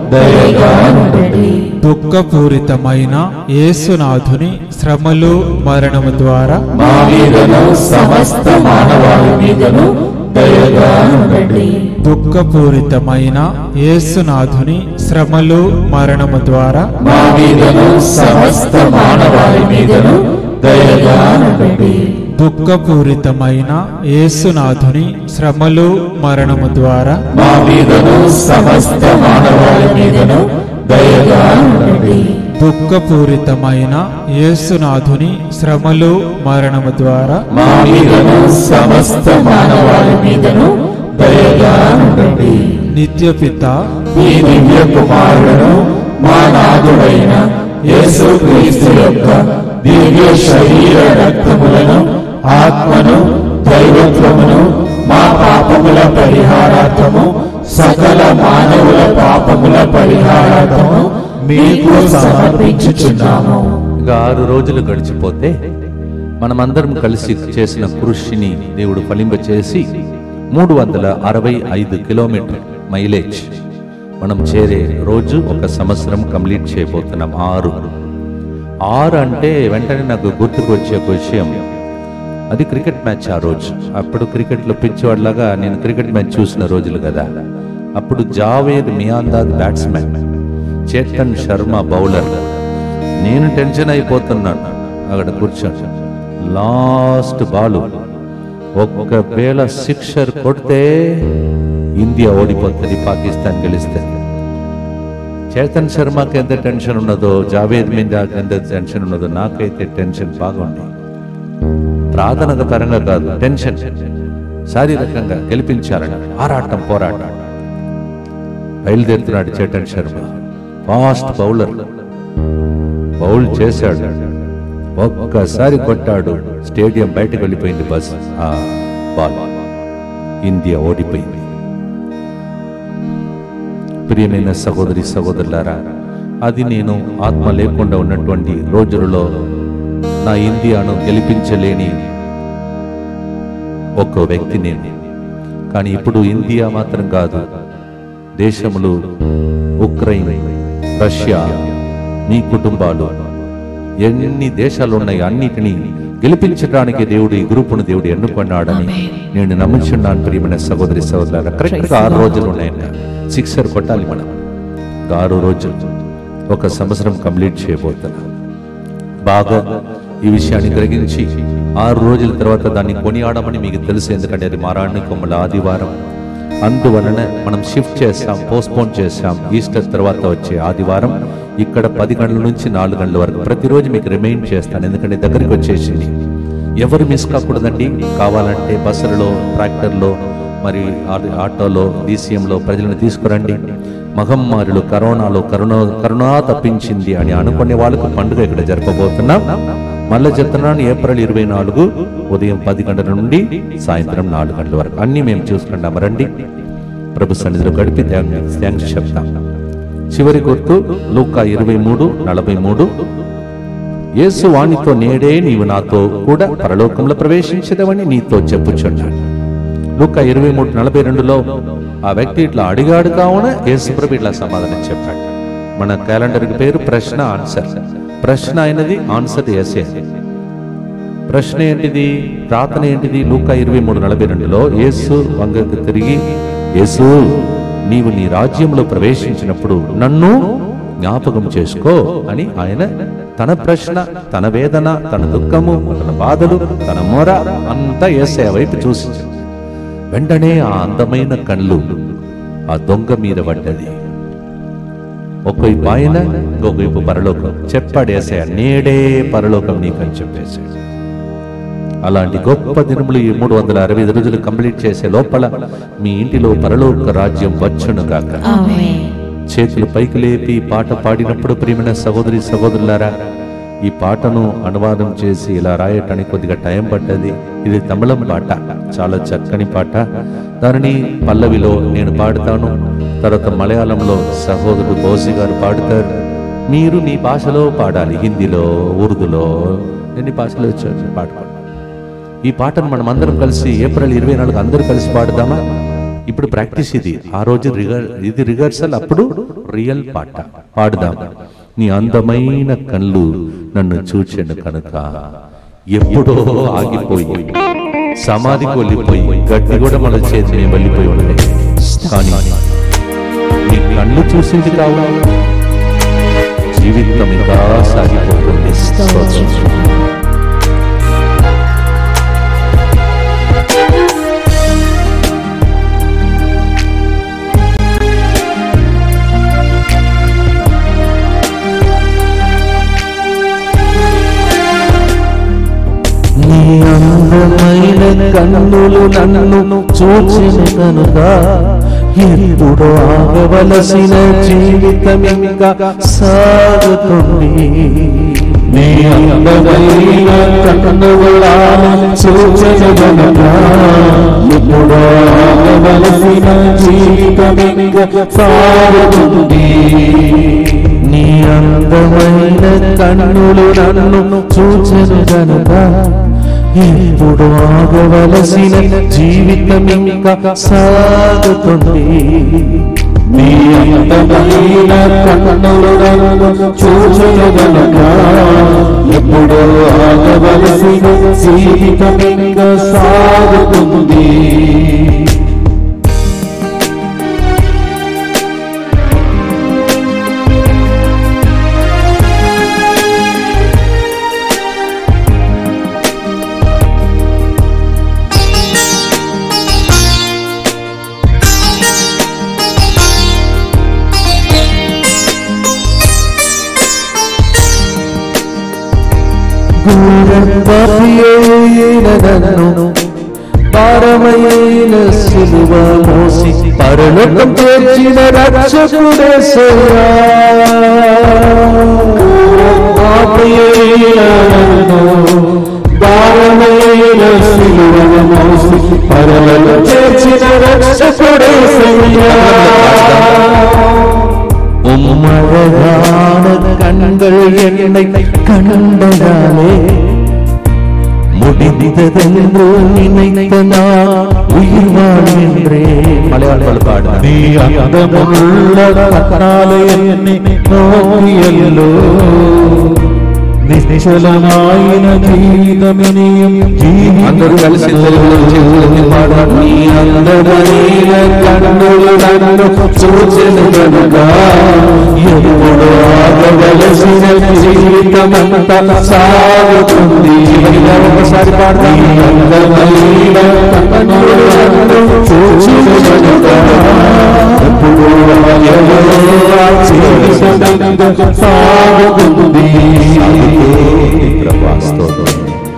దయగా ఉండండి దుఃఖపూరితమైన యేసునాథుని శ్రమలు మరణము ద్వారా మా మీదను సమస్త మానవాళి మీదను దయగా ఉండండి దుఃఖపూరితమైన యేసునాథుని శ్రమలు మరణము ద్వారా మా మీదను సమస్త మానవాళి మీదను దయగా ఉండండి దుఃఖపూరితమైన యేసునాథుని శ్రమలు మరణము ద్వారా మా మీదను సమస్త మానవాళి మీదను దయగా ఉండండి దుఃఖపూరితమైన యేసునాథుని శ్రమలు మరణము ద్వారా మా మీదను సమస్త మానవాళి మీదను దయగా ఉండండి నిత్యపిత ఈ దివ్య కుమారులను మా నాథుడైన యేసు క్రీస్తు యొక్క దివ్య శరీర రక్తములను ఆత్మను దైవత్వమును మా పాపముల పరిహారార్థము సకల మానవుల పాపముల పరిహారార్థము మీకు సమర్పించుచున్నాము ఇక ఆరు రోజులు గడిచిపోతే మనమందరం కలిసి చేసిన కృషిని దేవుడు ఫలింపచేసి మూడు వందల అరవై ఐదు కిలోమీటర్ మైలేజ్ మనం చేరే రోజు ఒక సంవత్సరం కంప్లీట్ చేయబోతున్నాం ఆరు ఆరు అంటే వెంటనే నాకు గుర్తుకు వచ్చే ఒక విషయం అది క్రికెట్ మ్యాచ్ ఆ రోజు అప్పుడు క్రికెట్లో పిచ్చివాడిలాగా నేను క్రికెట్ మ్యాచ్ చూసిన రోజులు కదా అప్పుడు జావేద్ మియాందాద్ బ్యాట్స్మెన్ చేతన్ శర్మ బౌలర్ నేను టెన్షన్ అయిపోతున్నాను అక్కడ కూర్చొని లాస్ట్ బాలు ఒక్కవేళ సిక్సర్ కొడితే ఇండియా ఓడిపోతుంది పాకిస్తాన్ గెలిస్తే చేతన్ శర్మకి ఎంత టెన్షన్ ఉన్నదో జావేద్ మీద ఎంత టెన్షన్ ఉన్నదో నాకైతే టెన్షన్ బాగుంది ప్రార్థనక పరంగా కాదు టెన్షన్ శారీరకంగా గెలిపించాలని ఆరాటం పోరాటం బయలుదేరుతున్నాడు Chetan Sharma fast bowler bowl చేశాడు ఒక్కసారి కొట్టాడు స్టేడియం బయటకు వెళ్ళిపోయింది బస్ ఆ బాల్ ఇండియా ఓడిపోయింది ప్రియమైన సహోదరి సహోదరులారా అది నేను ఆత్మ లేకుండా ఉన్నటువంటి రోజులలో నా ఇండియాను గెలిపించలేని ఒక్క వ్యక్తి నేను కానీ ఇప్పుడు ఇండియా మాత్రం కాదు దేశములు ఉక్రెయిన్ రష్యా మీ కుటుంబాలు ఎన్ని దేశాలు ఉన్నాయి అన్నిటినీ గెలిపించడానికి దేవుడు ఈ గ్రూపును దేవుడు ఎన్నుకున్నాడని నేను నమ్ముచున్నాను ప్రియమైన సహోదరి సహోదరులారా కరెక్ట్గా ఆరు రోజులు ఉన్నాయంట సిక్సర్ కొట్టాలి మనం ఇంకా ఆరు రోజులు ఒక సంవత్సరం కంప్లీట్ చేయబోతున్నా బాగా ఈ విషయాన్ని గ్రహించి ఆరు రోజుల తర్వాత దాన్ని కొనియాడమని మీకు తెలుసు ఎందుకంటే అది మారాణి కొమ్మల ఆదివారం అందువలన మనం షిఫ్ట్ చేస్తాం పోస్ట్పోన్ చేస్తాం ఈస్టర్ తర్వాత వచ్చే ఆదివారం ఇక్కడ పది గంటల నుంచి నాలుగు గంటల వరకు ప్రతిరోజు మీకు రిమైండ్ చేస్తాను ఎందుకంటే దగ్గరికి వచ్చేసింది ఎవరు మిస్ కాకూడదండి కావాలంటే బస్సులలో ట్రాక్టర్లో మరి ఆ- ఆటోలో డీసీఎంలో ప్రజలను తీసుకురండి మహమ్మారులు కరోనాలో కరోనా కరోనా తప్పించింది అని అనుకునే వాళ్ళకు పండుగ ఇక్కడ జరపబోతున్నాం మళ్ళీ చెప్తున్నాను ఏప్రిల్ ఇరవై నాలుగు ఉదయం పది గంటల నుండి సాయంత్రం నాలుగు గంటల వరకు అన్ని మేము చూసుకుంటాం రండి ప్రభు సన్నిధిలో గడిపి థ్యాంక్స్ థ్యాంక్స్ చెప్తాం చివరి గుర్తు లూకా ఇరవై మూడు నలభై మూడు యేసు వాణితో నేడే నీవు నాతో కూడా పరలోకంలో ప్రవేశించదవని నీతో చెప్పుచున్నాడు లూకా ఇరవై మూడు నలభై రెండులో ఆ వ్యక్తి ఇట్లా అడిగాడు కావున యేసుప్రభు ఇట్లా సమాధానం చెప్పాడు మన క్యాలెండర్కి పేరు ప్రశ్న ఆన్సర్ ప్రశ్న అయినది ఆన్సర్ ఎస్ఏ ప్రశ్న ఏంటిది ప్రార్థన ఏంటిది లూకా ఇరవై మూడు నలభై రెండులో యేసు వంగకు తిరిగి యేసు నీవు నీ రాజ్యంలో ప్రవేశించినప్పుడు నన్ను జ్ఞాపకం చేసుకో అని ఆయన తన ప్రశ్న తన వేదన తన దుఃఖము తన బాధలు తన మొర అంతా ఏసే వైపు చూసి వెంటనే ఆ అందమైన కళ్ళు ఆ దొంగ మీద పడ్డది ఒకవైపు ఆయన ఇంకొకవైపు పరలోకం చెప్పాడు ఏసయ్య నేడే పరలోకం నీకని చెప్పేశాడు అలాంటి గొప్ప దినములు ఈ మూడు వందల అరవై ఐదు రోజులు కంప్లీట్ చేసే లోపల మీ ఇంటిలో పరలోక రాజ్యం వచ్చును గాక ఆమేన్ చేతులు పైకి లేపి ఈ పాట పాడినప్పుడు ప్రియమైన సహోదరి సహోదరులారా ఈ పాటను అనువాదం చేసి ఇలా రాయటానికి కొద్దిగా టైం పడ్డది ఇది తమిళం పాట చాలా చక్కని పాట దానిని పల్లవిలో నేను పాడుతాను తర్వాత మలయాళంలో సహోదరుడు బోసి గారు పాడుతారు మీరు మీ భాషలో పాడాలి హిందీలో ఉర్దూలో ఎన్ని భాషలో వచ్చారు పాడుకోండి ఈ పాటను మనం అందరం కలిసి ఏప్రిల్ ఇరవై నాలుగు అందరూ కలిసి పాడుదామా ఇప్పుడు ప్రాక్టీస్ ఇది ఆ రోజు రిగర్ ఇది రిహర్సల్ అప్పుడు రియల్ పాట పాడుదాం నీ అందమైన కళ్ళు నన్ను చూచెను కనుక ఎప్పుడో ఆగిపోయి సమాధికి వెళ్ళిపోయి గడ్డి కూడా మన చేతి మేము వెళ్ళిపోయి ఉండే కానీ నీ కళ్ళు చూసింది కావు జీవితం ఇంకా సాగిపోతుంది స్తోత్రం. నీ అందమైన కన్నులు నన్ను చూచిన కనుక ఎప్పుడు ఆగవలసిన జీవితం ఇంకా సాగుతుంది నీ అందమైన కన్నుల చూచిన కనుక ఎప్పుడు ఆగవలసిన జీవితం ఇంకా సాగుతుంది నీ అందమైన కన్నులు నన్ను చూచను గనుక ఇప్పుడు ఆగవలసిన జీవితం ఇంకా సాగుతుంది నీ అందమైన కన్నులు నన్ను చూచను గనుక ఇప్పుడు ఆగవలసిన జీవితం ఇంకా సాగుతుంది పాపియైన నన్ను భారమైన సిలువ మోసి పరలోకం చేర్చిన రక్షకుడేసయ్యా పాపియైన నన్ను భారమైన సిలువ మోసి పరలోకం చేర్చిన రక్షకుడేసయ్యా உம்மழகான கண்கள் என்னை கண்டதாலே முடிந்ததென்று நினைத்த நான் உயிர் வாழ்கின்றே మలయాళ పాడు நீ அந்தமுள்ள கண்ணாலே என்னை நோக்கியல்லோ నిశ్చలమైన జీవితమినియం అందరూ కలిసి తెలుగులో చేతులెత్తి పాడాలి. నీ అందమైన కన్నులు నన్ను చూచెను గనుక ఎప్పుడు ఆగవలసిన జీవితమంతా సాగుతుంది ఒకసారి పాడదాం నీ అందమైన కన్నులు నన్ను చూచెను గనుక ఎప్పుడు ఆగవలసిన జీవితమంతా సాగుతుంది ప్రభా స్తోత్రం.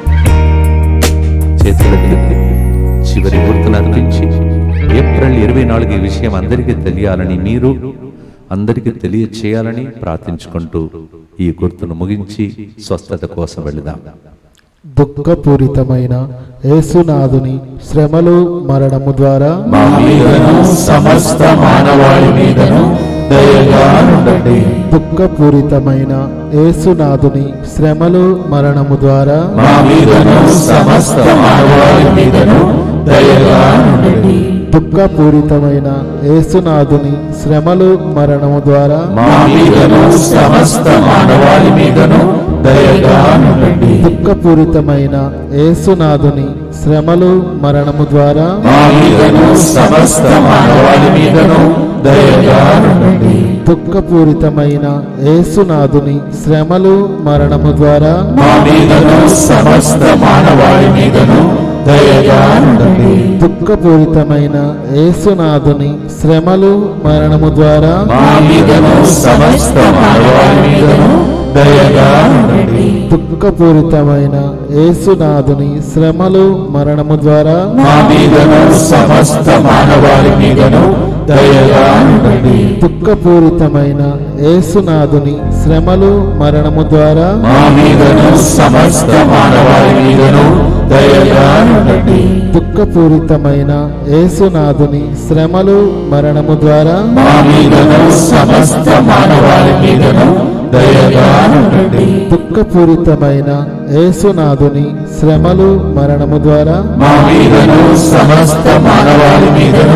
చేతులెత్తి చివరి గుర్తును అర్పించి ఏప్రిల్ ఇరవై నాలుగు ఈ విషయం అందరికీ తెలియాలని మీరు అందరికీ తెలియచేయాలని ప్రార్థించుకుంటూ ఈ గుర్తును ముగించి స్వస్థత కోసం వెళదాం దుఃఖపూరితమైన యేసునాథుని శ్రమలు మరణము ద్వారా మా మీదను సమస్త మానవాళి మీదను దయగా ఉండండి దుఃఖపూరితమైన యేసునాథుని శ్రమలు మరణము ద్వారా మా మీదను సమస్త మానవాళి మీదను దయగా ఉండండి దుఃఖపూరితమైన యేసునాథుని శ్రమలు మరణము ద్వారా మా మీదను సమస్త మానవాళి మీదను దయగా ఉండండి దుఃఖపూరితమైన యేసునాథుని శ్రమలు మరణము ద్వారా మా మీదను సమస్త మానవాళి మీదను దయగా ఉండండి దుఃఖపూరితమైన యేసునాథుని శ్రమలు మరణము ద్వారా మా మీదను సమస్త మానవాళి మీదను దయగా ఉండండి దుఃఖపూరితమైన యేసునాథుని శ్రమలు మరణము ద్వారా మా మీదను సమస్త మానవాళి మీదను దయగా ఉండండి దుఃఖపూరితమైన యేసునాథుని శ్రమలు మరణము ద్వారా మా మీదను సమస్త మానవాళి మీదను దయగా ఉండండి దుఃఖపూరితమైన యేసునాథుని శ్రమలు మరణము ద్వారా మా మీదను సమస్త మానవాళి మీదను దయగా ఉండండి దుఃఖపూరితమైన యేసునాథుని శ్రమలు మరణము ద్వారా మా మీదను సమస్త మానవాళి మీదను దయగా ఉండండి దుఃఖపూరితమైన యేసునాథుని శ్రమలు మరణము ద్వారా మా మీదను సమస్త మానవాళి మీదను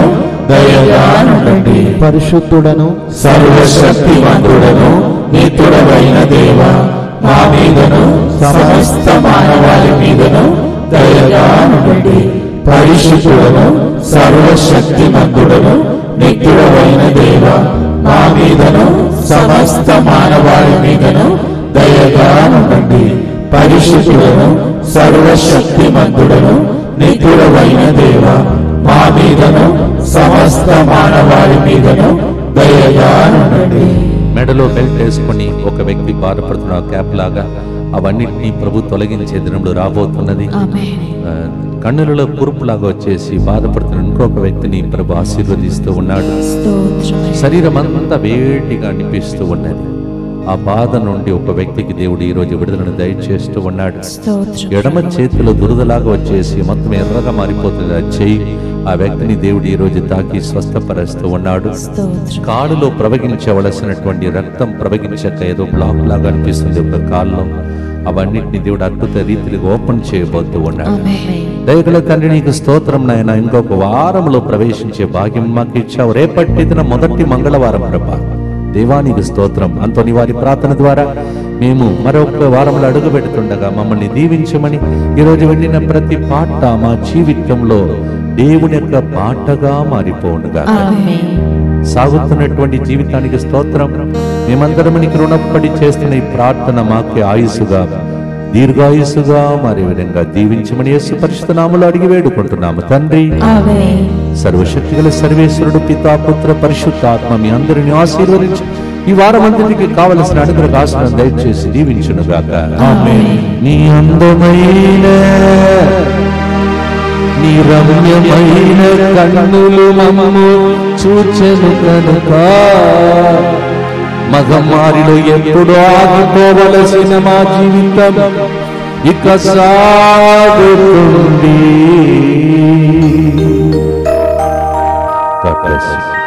దయగా నుండండి పరిశుద్ధుడను సర్వశక్తివంతుడను నిత్యుడవైన దేవ మా మీదను సమస్త మానవాళి మీదను దయగా నుండండి పరిశుద్ధుడను సర్వశక్తిమంతుడను నిత్యుడవైన దేవ మా మీదను సమస్త మానవాళి మీదను దయగా నుండండి పరిశుద్ధుడను సర్వశక్తిమంతుడను నిత్యుడవైన దేవ మా మీదను సమస్త మానవాళి మీదను దయగా నుండండి మెడలో బెల్ట్ వేసుకొని ఒక వ్యక్తి బాధపడుతున్న క్యాప్ లాగా అవన్నిటినీ ప్రభు తొలగించే దినములు రాబోతున్నది ఆమేన్ ఆ, కన్నులలో కురుపులాగా వచ్చేసి బాధపడుతున్న ఇంకొక వ్యక్తిని ప్రభు ఆశీర్వదిస్తూ ఉన్నాడు స్తోత్రం శరీరం అంతా వేడిగా అనిపిస్తూ ఉన్నది ఆ బాధ నుండి ఒక వ్యక్తికి దేవుడు ఈ రోజు విడుదలను దయచేస్తూ ఉన్నాడు స్తోత్రం ఎడమ చేతిలో దురదలాగా వచ్చేసి మొత్తం ఎర్రగా మారిపోతుంది ఆ చెయ్యి ఆ వ్యక్తిని దేవుడు ఈ రోజు తాకి స్వస్థపరుస్తూ ఉన్నాడు స్తోత్రం కాలులో ప్రవగించవలసినటువంటి రక్తం ప్రవగించక ఏదో బ్లాక్ లాగా అనిపిస్తుంది ఒక కాల్లో అవన్నిటిని దేవుడు అద్భుత రీతిలో ఓపెన్ చేయబోతూ ఉన్నాడు ఆమేన్ దయగల తండ్రి నీకు స్తోత్రం నాయన ఇంకొక వారంలో ప్రవేశించే భాగ్యం మాకు ఇచ్చావు రేపటి దిన మొదటి మంగళవారం ప్రభా దేవానికి స్తోత్రం అంతని వారి ప్రార్థన ద్వారా మేము మరొక వారంలో అడుగు పెడుతుండగా మమ్మల్ని దీవించమని ఈరోజు వెళ్ళిన ప్రతి పాట మా జీవితంలో దేవుని యొక్క పాటగా మారిపోనుగా ఆమేన్ సాగుతున్నటువంటి జీవితానికి స్తోత్రం మేమందరం నీకు రుణపడి చేస్తున్న ఈ ప్రార్థన మాకే ఆయుసుగా దీర్ఘాయుసుగా మరి విధంగా దీవించమని యేసు పరిశుద్ధ నామములో అడిగి వేడుకుంటున్నాము తండ్రి ఆమేన్ సర్వశక్తిగల సర్వేశ్వరుడు పితా పుత్ర పరిశుద్ధాత్మ మీ అందరిని ఆశీర్వదించి ఈ వారం అంతటికి కావలసిన అనుగ్రహ ఆశనం దయచేసి దీవించునుగాక ఆమేన్. నీ అందమైన నీ రమ్యమైన కన్నులు మమ్ము చూచెను కనుక మగమారిలో ఎప్పుడు ఆగిపోవలసిన మా జీవితం ఇక సాగుతుంది God bless you.